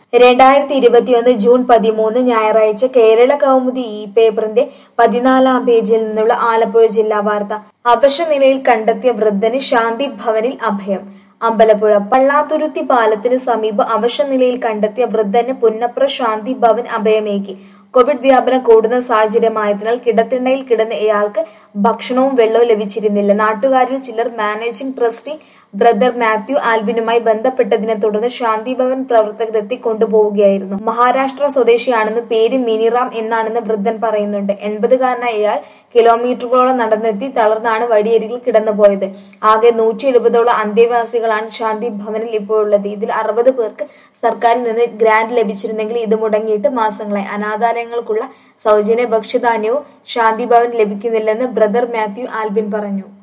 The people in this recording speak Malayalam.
രണ്ടായിരത്തി ഇരുപത്തിയൊന്ന് ജൂൺ പതിമൂന്ന് ഞായറാഴ്ച കേരള കൗമുദി ഇ പേപ്പറിന്റെ പതിനാലാം പേജിൽ നിന്നുള്ള ആലപ്പുഴ ജില്ലാ വാർത്ത അവശനിലയിൽ കണ്ടെത്തിയ വൃദ്ധന് ശാന്തി ഭവനിൽ അഭയം അമ്പലപ്പുഴ പള്ളാത്തുരുത്തി പാലത്തിന് സമീപം അവശനിലയിൽ കണ്ടെത്തിയ വൃദ്ധന് പുന്നപ്ര ശാന്തി ഭവൻ അഭയമേകി കോവിഡ് വ്യാപനം കൂടുന്ന സാഹചര്യമായതിനാൽ കിടത്തിണ്ണയിൽ കിടന്ന ഇയാൾക്ക് ഭക്ഷണവും വെള്ളവും ലഭിച്ചിരുന്നില്ല നാട്ടുകാരിൽ ചിലർ മാനേജിംഗ് ട്രസ്റ്റി ബ്രദർ മാത്യു ആൽബിനുമായി ബന്ധപ്പെട്ടതിനെ തുടർന്ന് ശാന്തി ഭവൻ പ്രവർത്തകരെത്തി കൊണ്ടുപോവുകയായിരുന്നു മഹാരാഷ്ട്ര സ്വദേശിയാണെന്ന് പേര് മിനിറാം എന്നാണെന്ന് വൃദ്ധൻ പറയുന്നുണ്ട് എൺപതുകാരനായ ഇയാൾ കിലോമീറ്ററുകളോളം നടന്നെത്തി തളർന്നാണ് വഴിയരികിൽ കിടന്നുപോയത് ആകെ നൂറ്റി എഴുപതോളം അന്തേവാസികളാണ് ശാന്തി ഭവനിൽ ഇപ്പോൾ ഉള്ളത് ഇതിൽ അറുപത് പേർക്ക് സർക്കാരിൽ നിന്ന് ഗ്രാന്റ് ലഭിച്ചിരുന്നെങ്കിൽ ഇത് മുടങ്ങിയിട്ട് മാസങ്ങളായി അനാഥാലയങ്ങൾക്കുള്ള സൗജന്യ ഭക്ഷ്യധാന്യവും ശാന്തി ഭവൻ ലഭിക്കുന്നില്ലെന്ന് ബ്രദർ മാത്യു ആൽബിൻ പറഞ്ഞു